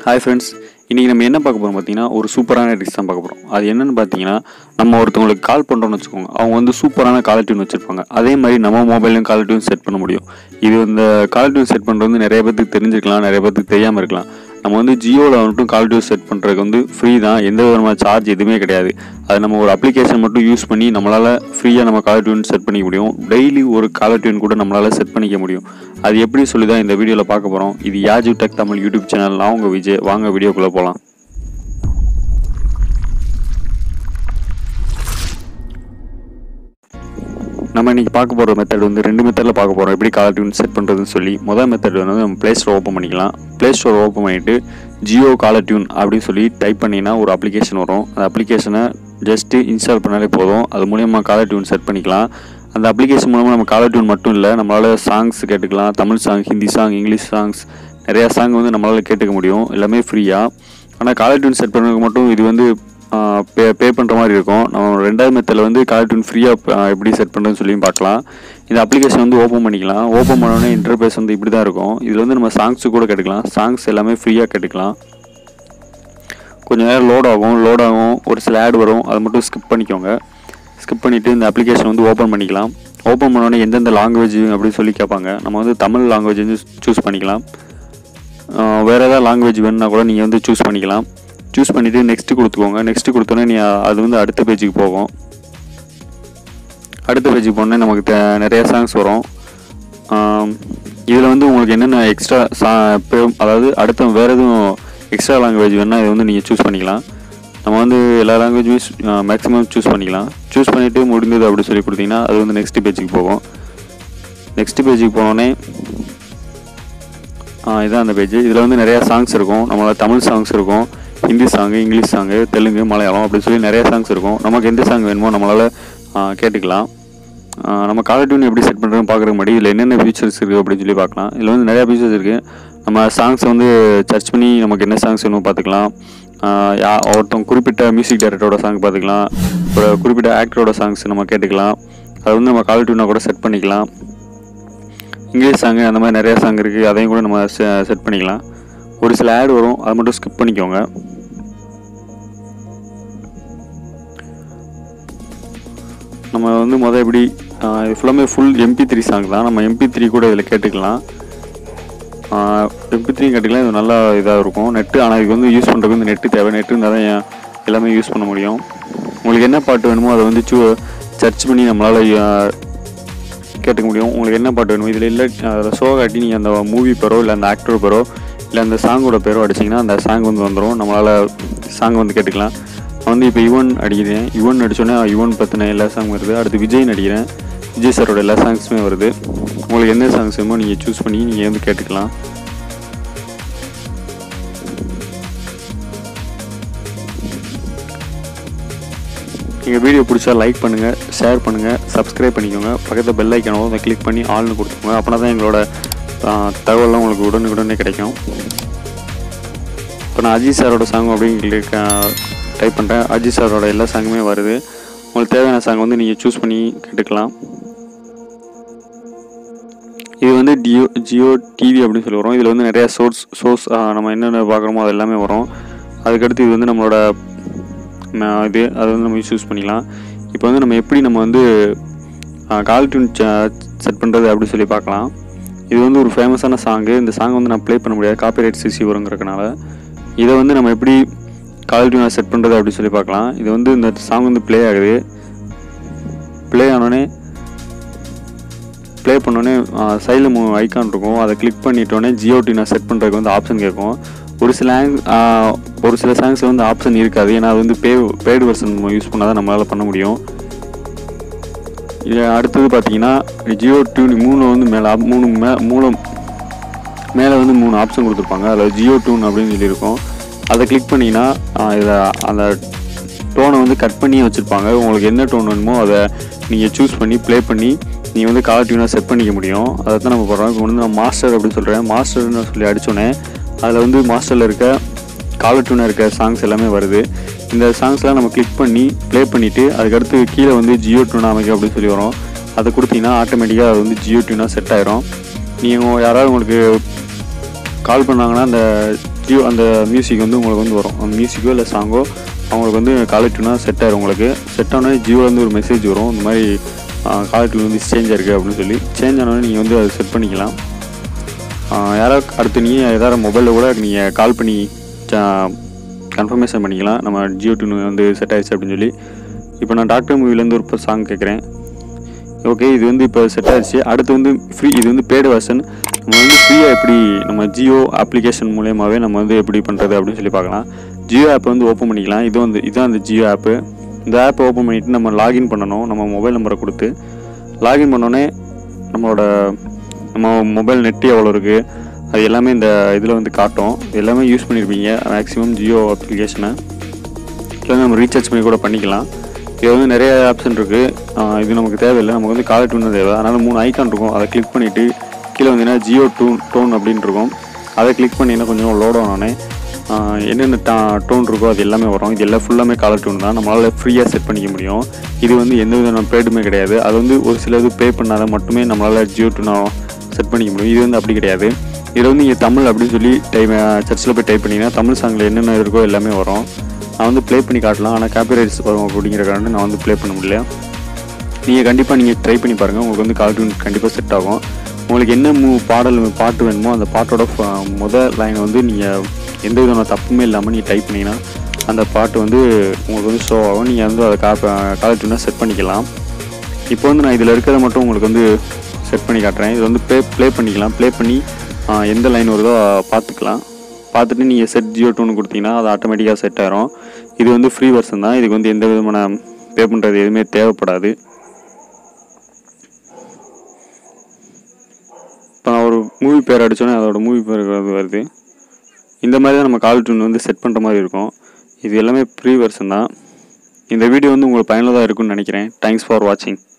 hi friends இன்றைக்கி நம்ம என்ன பார்க்க போகிறோம் பார்த்தீங்கன்னா ஒரு சூப்பரான டிஷ் தான் பார்க்க போகிறோம் அது என்னென்னு பார்த்தீங்கன்னா நம்ம ஒருத்தவங்களுக்கு கால் பண்ணுறோம்னு வச்சுக்கோங்க அவங்க வந்து சூப்பரான காலர் டியூன் வச்சுருப்பாங்க அதே மாதிரி நம்ம மொபைல்லையும் காலர் டியூன் செட் பண்ண முடியும் இது இந்த காலர் டியூன் செட் பண்ணுறது வந்து நிறைய பேருக்கு தெரிஞ்சிருக்கலாம் நிறைய பேருக்கு தெரியாமல் இருக்கலாம் நம்ம வந்து ஜியோவில் வந்துட்டும் கால் டியூன் செட் பண்ணுறதுக்கு வந்து ஃப்ரீ தான் எந்த விதமான சார்ஜ் எதுவுமே கிடையாது அது நம்ம ஒரு அப்ளிகேஷன் மட்டும் யூஸ் பண்ணி நம்மளால் ஃப்ரீயாக நம்ம காலர் டியூன் செட் பண்ணிக்க முடியும் டெய்லி ஒரு காலர் டியூன் கூட நம்மளால் செட் பண்ணிக்க முடியும் அது எப்படி சொல்லி தான் இந்த வீடியோவில் பார்க்க போகிறோம் இது Yaju tech Tamil YouTube channel நான் உங்கள் விஜய் வாங்க வீடியோக்குள்ளே போகலாம் நம்ம இன்னைக்கு பார்க்க போகிற மெத்தட் வந்து ரெண்டு மெத்தடில் பார்க்க போகிறோம் எப்படி காலர் டியூன் செட் பண்ணுறதுன்னு சொல்லி முதல் மெத்தட் வந்து நம்ம ப்ளே ஸ்டோர் ஓப்பன் பண்ணிக்கலாம் ப்ளே ஸ்டோர் ஓப்பன் பண்ணிவிட்டு ஜியோ காலர் டியூன் அப்படின்னு சொல்லி டைப் பண்ணிங்கன்னா ஒரு அப்ளிகேஷன் வரும் அந்த அப்ளிகேஷனை ஜஸ்ட்டு இன்ஸ்டால் பண்ணாலே போதும் அது மூலயமா காலர் டியூன் செட் பண்ணிக்கலாம் அந்த அப்ளிகேஷன் மூலமாக நம்ம காலர் டியூன் மட்டும் இல்லை நம்மளால் சாங்ஸ் கேட்டுக்கலாம் Tamil song Hindi song English songs நிறையா சாங் வந்து நம்மளால் கேட்டுக்க முடியும் எல்லாமே ஃப்ரீயாக ஆனால் காலர் டியூன் செட் பண்ணுறதுக்கு மட்டும் இது வந்து பே பே பண்ணுற மாதிரி இருக்கும் நம்ம ரெண்டாவது மெத்தடில் வந்து காலர் டியூன் ஃப்ரீயாக எப்படி செட் பண்ணுறதுன்னு சொல்லியும் பார்க்கலாம் இந்த அப்ளிகேஷன் வந்து ஓப்பன் பண்ணிக்கலாம் ஓப்பன் பண்ணோடனே இன்டர்பேஸ் வந்து இப்படி தான் இருக்கும் இதில் வந்து நம்ம சாங்ஸு கூட கேட்டுக்கலாம் சாங்ஸ் எல்லாமே ஃப்ரீயாக கேட்டுக்கலாம் கொஞ்சம் நேரம் லோட் ஆகும் லோட் ஆகும் ஒரு சில ஆட் வரும் அதை மட்டும் ஸ்கிப் பண்ணிக்கோங்க ஸ்கிப் பண்ணிவிட்டு இந்த அப்ளிகேஷன் வந்து ஓப்பன் பண்ணிக்கலாம் ஓப்பன் பண்ணோடனே எந்தெந்த லாங்குவேஜ் அப்படின்னு சொல்லி கேட்பாங்க நம்ம வந்து தமிழ் லாங்குவேஜ் வந்து சூஸ் பண்ணிக்கலாம் வேறு ஏதாவது லாங்குவேஜ் வேணுன்னா கூட நீங்கள் வந்து சூஸ் பண்ணிக்கலாம் சூஸ் பண்ணிவிட்டு நெக்ஸ்ட்டு கொடுத்துக்கோங்க நெக்ஸ்ட்டு கொடுத்தோன்னே நீ அது வந்து அடுத்த பேஜுக்கு போகும் அடுத்த பேஜுக்கு போனோடனே நமக்கு தே நிறைய சாங்ஸ் வரும் இதில் வந்து உங்களுக்கு என்னென்ன எக்ஸ்ட்ரா சா அதாவது அடுத்த வேறு எதுவும் எக்ஸ்ட்ரா லாங்குவேஜ் வேணால் இதை வந்து நீங்கள் சூஸ் பண்ணிக்கலாம் நம்ம வந்து எல்லா லாங்குவேஜுமே மேக்ஸிமம் சூஸ் பண்ணிக்கலாம் சூஸ் பண்ணிவிட்டு முடிந்தது அப்படி சொல்லி கொடுத்தீங்கன்னா அது வந்து நெக்ஸ்ட் பேஜுக்கு போகும் நெக்ஸ்ட் பேஜுக்கு போனோடனே இதான் அந்த பேஜ் இதில் வந்து நிறையா சாங்ஸ் இருக்கும் நம்மளோட தமிழ் சாங்ஸ் இருக்கும் Hindi song English song Telugu Malayalam அப்படின்னு சொல்லி நிறைய சாங்ஸ் இருக்கும் நமக்கு எந்த சாங் வேணுமோ நம்மளால் கேட்டுக்கலாம் நம்ம காலர் டியூன் எப்படி செட் பண்ணுறதுன்னு பார்க்குறதுக்கு முன்னாடி இதில் என்னென்ன ஃபீச்சர்ஸ் இருக்குது அப்படின்னு சொல்லி பார்க்கலாம் இதில் வந்து நிறையா ஃபீச்சர்ஸ் இருக்குது நம்ம சாங்ஸை வந்து சர்ச் பண்ணி நமக்கு என்ன சாங்ஸ் வேணும் பார்த்துக்கலாம் யா ஒருத்தவங்க குறிப்பிட்ட மியூசிக் டைரக்டரோட சாங் பார்த்துக்கலாம் ஒரு குறிப்பிட்ட ஆக்டரோட சாங்ஸ் நம்ம கேட்டுக்கலாம் அது வந்து நம்ம காலர் டியூனாக கூட செட் பண்ணிக்கலாம் இங்கிலீஷ் சாங்கு அந்த மாதிரி நிறையா சாங் இருக்குது அதையும் கூட நம்ம செட் பண்ணிக்கலாம் ஒரு சில ஆட் வரும் அதை மட்டும் ஸ்கிப் பண்ணிக்கோங்க நம்ம வந்து மொதல் எப்படி இது ஃபுல்லாமே ஃபுல் எம்பி த்ரீ சாங் தான் நம்ம எம்பி த்ரீ கூட இதில் கேட்டுக்கலாம் எம்பி த்ரீ கேட்டுக்கலாம் இது நல்லா இதாக இருக்கும் நெட்டு ஆனால் இதுக்கு வந்து யூஸ் பண்ணுறதுக்கு வந்து நெட்டு தேவை நெட்டு இருந்தால் தான் எல்லாமே யூஸ் பண்ண முடியும் உங்களுக்கு என்ன பாட்டு வேணுமோ அதை வந்து சூ சர்ச் பண்ணி நம்மளால் கேட்டுக்க முடியும் உங்களுக்கு என்ன பாட்டு வேணும் இதில் இல்லை அதில் ஷோ காட்டி நீங்கள் அந்த மூவி பேரோ இல்லை அந்த ஆக்டர் பேரோ இல்லை அந்த சாங்கோட பேரோ அடிச்சிங்கன்னா அந்த சாங் வந்து வந்துடும் நம்மளால் சாங் வந்து கேட்டுக்கலாம் நான் வந்து இப்போ யுவன் அடிக்கிறேன் யுவன் அடித்தோன்னே யுவன் பற்றின எல்லா சாங் வருது அடுத்து விஜய் நடிக்கிறேன் விஜய் சாரோட எல்லா சாங்ஸுமே வருது உங்களுக்கு எந்த சாங்ஸ் வேணுமோ நீங்கள் சூஸ் பண்ணி நீங்கள் வந்து கேட்டுக்கலாம் எங்கள் வீடியோ பிடிச்சா லைக் பண்ணுங்கள் ஷேர் பண்ணுங்கள் சப்ஸ்கிரைப் பண்ணிக்கோங்க பக்கத்தில் பெல் ஐக்கானோ அதை கிளிக் பண்ணி ஆள்னு கொடுத்துக்கோங்க அப்படின்னா தான் எங்களோட தகவலாம் உங்களுக்கு உடனுக்குடனே கிடைக்கும் இப்போ நான் அஜித் சாரோட சாங் அப்படின்னு டைப் பண்ணுறேன் அஜித் சாரோட எல்லா சாங்குமே வருது உங்களுக்கு தேவையான சாங் வந்து நீங்கள் சூஸ் பண்ணி கேட்டுக்கலாம் இது வந்து ஜியோ ஜியோ டிவி அப்படின்னு சொல்லி வரும் இதில் வந்து நிறையா சோர்ஸ் சோர்ஸ் நம்ம என்னென்ன பார்க்குறோமோ அது எல்லாமே வரும் அதுக்கடுத்து இது வந்து நம்மளோட இது அது வந்து நம்ம யூஸ் பண்ணிக்கலாம் இப்போ வந்து நம்ம எப்படி நம்ம வந்து கால் டியூன் செட் பண்ணுறது அப்படி சொல்லி பார்க்கலாம் இது வந்து ஒரு ஃபேமஸான சாங்கு இந்த சாங் வந்து நான் ப்ளே பண்ண முடியாது காப்பிரைட் சிசி வருங்கிறதுனால இதை வந்து நம்ம எப்படி கால் டியூனை செட் பண்ணுறது அப்படி சொல்லி பார்க்கலாம் இது வந்து இந்த சாங் வந்து ப்ளே ஆகுது ப்ளே ஆனோடனே ப்ளே பண்ணோடனே சைடில் மூ ஐக்கான் இருக்கும் அதை கிளிக் பண்ணிட்டோடனே ஜியோ டியூனை செட் பண்ணுறதுக்கு வந்து ஆப்ஷன் கேட்கும் ஒரு சில ஒரு சில சாங்ஸில் வந்து ஆப்ஷன் இருக்காது ஏன்னா அது வந்து பே பேடு வெர்ஷன் யூஸ் பண்ணால் தான் நம்மளால் பண்ண முடியும் இது அடுத்தது பார்த்தீங்கன்னா ஜியோ டியூன் மூணு வந்து மேலே மூணு மே மூலம் மேலே வந்து மூணு ஆப்ஷன் கொடுத்துருப்பாங்க அதில் ஜியோ டியூன் அப்படின்னு சொல்லியிருக்கோம் அதை கிளிக் பண்ணிங்கன்னா இதை அந்த டோனை வந்து கட் பண்ணி வச்சுருப்பாங்க உங்களுக்கு என்ன டோன் வேணுமோ அதை நீங்கள் சூஸ் பண்ணி ப்ளே பண்ணி நீங்கள் வந்து காலர் டியூனாக செட் பண்ணிக்க முடியும் அதை தான் நம்ம போடுறோம் இப்போ வந்து நான் மாஸ்டர் அப்படின்னு சொல்கிறேன் மாஸ்டர்னு சொல்லி அடித்தோன்னே அதில் வந்து மாஸ்டரில் இருக்க காலர் டியூனாக இருக்க சாங்ஸ் எல்லாமே வருது இந்த சாங்ஸ்லாம் நம்ம கிளிக் பண்ணி ப்ளே பண்ணிவிட்டு அதுக்கடுத்து கீழே வந்து ஜியோ டியூனாக அமைக்க அப்படின்னு சொல்லி வரும் அதை கொடுத்தீங்கன்னா ஆட்டோமேட்டிக்காக அது வந்து ஜியோ டியூனாக செட் ஆயிரும் நீங்கள் யாராவது உங்களுக்கு கால் பண்ணாங்கன்னா அந்த ஜியோ அந்த மியூசிக் வந்து உங்களுக்கு வந்து வரும் அந்த மியூசிக்கோ இல்லை சாங்கோ அவங்களுக்கு வந்து காலர் டியூனாக செட் ஆயிரும் உங்களுக்கு செட் ஆனோடனே ஜியோலேருந்து ஒரு மெசேஜ் வரும் இந்த மாதிரி காலர் டியூன் வந்து சேஞ்ச் ஆயிருக்கு அப்படின்னு சொல்லி சேஞ்ச் ஆனோடனே நீங்கள் வந்து அதை செட் பண்ணிக்கலாம் ஆஹ் யாராவது அடுத்து நீங்கள் ஏதாவது மொபைலில் கூட நீங்கள் கால் பண்ணி கன்ஃபர்மேஷன் பண்ணிக்கலாம் நம்ம ஜியோ டியூன் வந்து செட் ஆயிடுச்சு அப்படின்னு சொல்லி இப்போ நான் டாக்டர் மூவிலேருந்து ஒரு சாங் கேட்குறேன் ஓகே இது வந்து இப்போ செட் ஆயிடுச்சு அடுத்து வந்து ஃப்ரீ இது வந்து பேடு வெர்ஷன் நம்ம வந்து ஃப்ரீயாக எப்படி நம்ம ஜியோ அப்ளிகேஷன் மூலியமாகவே நம்ம வந்து எப்படி பண்ணுறது அப்படின்னு சொல்லி பார்க்கலாம் ஜியோ ஆப் வந்து ஓப்பன் பண்ணிக்கலாம் இது வந்து இதுதான் அந்த ஜியோ ஆப்பு இந்த ஆப்பை ஓப்பன் பண்ணிவிட்டு நம்ம லாகின் பண்ணணும் நம்ம மொபைல் நம்பரை கொடுத்து லாகின் பண்ணோடனே நம்மளோட நம்ம மொபைல் நெட்டு எவ்வளோ இருக்குது அது எல்லாமே இந்த இதில் வந்து காட்டும் இது எல்லாமே யூஸ் பண்ணியிருப்பீங்க மேக்ஸிமம் ஜியோ அப்ளிகேஷனை இல்லை நம்ம ரீசார்ஜ் பண்ணி கூட பண்ணிக்கலாம் இது வந்து நிறைய ஆப்ஷன் இருக்குது இது நமக்கு தேவையில்லை நமக்கு வந்து காலர் டியூன் தான் தேவை அதனால் மூணு ஐக்கான் இருக்கும் அதை கிளிக் பண்ணிவிட்டு கீழே வந்தீங்கன்னா ஜியோ டூன் டோன் அப்படின்னு இருக்கும் அதை கிளிக் பண்ணிங்கன்னா கொஞ்சம் லோட் ஆனோடனே ஆஹ் என்னென்ன டா டோன் இருக்கோ அது எல்லாமே வரும் இது எல்லாம் ஃபுல்லாமே காலர் டியூன் தான் நம்மளால் ஃப்ரீயாக செட் பண்ணிக்க முடியும் இது வந்து எந்த விதமான பேடுமே கிடையாது அது வந்து ஒரு சில இது பே பண்ணாத மட்டுமே நம்மளால் ஜியோ டூனா செட் பண்ணிக்க முடியும் இது வந்து அப்படி கிடையாது இதில் வந்து நீங்கள் தமிழ் அப்படின்னு சொல்லி டைப் சர்ச்சில் போய் டைப் பண்ணிங்கன்னா தமிழ் சாங்கில் என்னென்ன இருக்கோ எல்லாமே வரும் நான் வந்து ப்ளே பண்ணி காட்டலாம் ஆனால் காப்பிரைட்ஸ் வரும் அப்படிங்கிற காரணம் நான் வந்து ப்ளே பண்ண முடியல நீங்கள் கண்டிப்பாக நீங்கள் ட்ரை பண்ணி பாருங்கள் உங்களுக்கு வந்து கால் டியூன் கண்டிப்பாக செட் ஆகும் உங்களுக்கு என்ன மூ பாடல் பாட்டு வேணுமோ அந்த பாட்டோட ஃப- முத லைன் வந்து நீங்கள் எந்த விதமான தப்புமே இல்லாமல் நீங்கள் டைப் பண்ணிங்கன்னா அந்த பாட்டு வந்து உங்களுக்கு வந்து ஷோ ஆகும் நீங்கள் வந்து அதை கா கால் டியூனாக செட் பண்ணிக்கலாம் இப்போ வந்து நான் இதில் இருக்கிறத மட்டும் உங்களுக்கு வந்து செட் பண்ணி காட்டுறேன் இது வந்து ப்ளே ப்ளே பண்ணிக்கலாம் ப்ளே பண்ணி ஆ, எந்த லைன் வருதோ பார்த்துக்கலாம் பார்த்துட்டு நீங்கள் செட் ஜியோ டூன்னு கொடுத்தீங்கன்னா அது ஆட்டோமேட்டிக்காக செட் ஆயிரும் இது வந்து ஃப்ரீ வெர்ஷன் தான் இதுக்கு வந்து எந்த விதமான பே பண்ணுறது எதுவுமே தேவைப்படாது இப்போ நான் ஒரு மூவி பேர் அடித்தோன்னே அதோட மூவி பேர் வந்து வருது இந்த மாதிரி தான் நம்ம கால் டியூன் வந்து செட் பண்ணுற மாதிரி இருக்கும் இது எல்லாமே ப்ரீ வெர்ஷன் தான் இந்த வீடியோ வந்து உங்களுக்கு பயனுள்ளதாக இருக்கும்னு நினைக்கிறேன் தேங்க்ஸ் ஃபார் வாட்சிங்